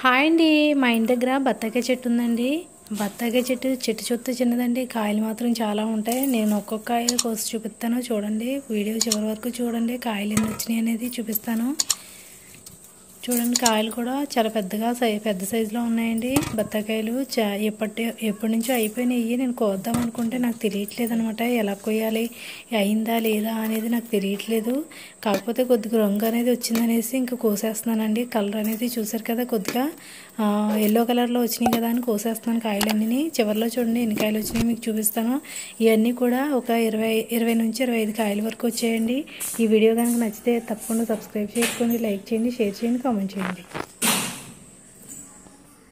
hi అండి మా ఇంటి దగ్గర బత్తాకాయ చెట్టు ఉందండి బత్తాకాయ చెట్టు చెట్టు చుట్టూ చిన్నదండి కాయలు మాత్రం చాలా ఉంటాయి నేను ఒక్కొక్క కాయ కోసి చూపిస్తాను చూడండి వీడియో చివరి వరకు చూడండి కాయలు ఎన్ని వచ్చినాయి అనేది చూపిస్తాను చూడండి కాయలు కూడా చాలా పెద్దగా సై పెద్ద సైజులో ఉన్నాయండి బత్తాకాయలు చా ఎప్పటి ఎప్పటి నుంచో అయిపోయినాయి నేను కోద్దాం అనుకుంటే నాకు తెలియట్లేదు అనమాట ఎలా కొయ్యాలి అయిందా లేదా అనేది నాకు తెలియట్లేదు కాకపోతే కొద్దిగా రంగు అనేది వచ్చిందనేసి ఇంకా కోసేస్తున్నానండి కలర్ అనేది చూసారు కదా కొద్దిగా ఎల్లో కలర్లో వచ్చినాయి కదా అని కోసేస్తున్నాను కాయలన్నీ చివరిలో చూడండి ఎన్ని కాయలు వచ్చినాయి మీకు చూపిస్తాను ఇవన్నీ కూడా ఒక ఇరవై ఇరవై నుంచి ఇరవై ఐదు కాయల వరకు వచ్చాయండి ఈ వీడియో కనుక నచ్చితే తప్పకుండా సబ్స్క్రైబ్ చేసుకోండి లైక్ చేయండి షేర్ చేయండి కామెంట్ చేయండి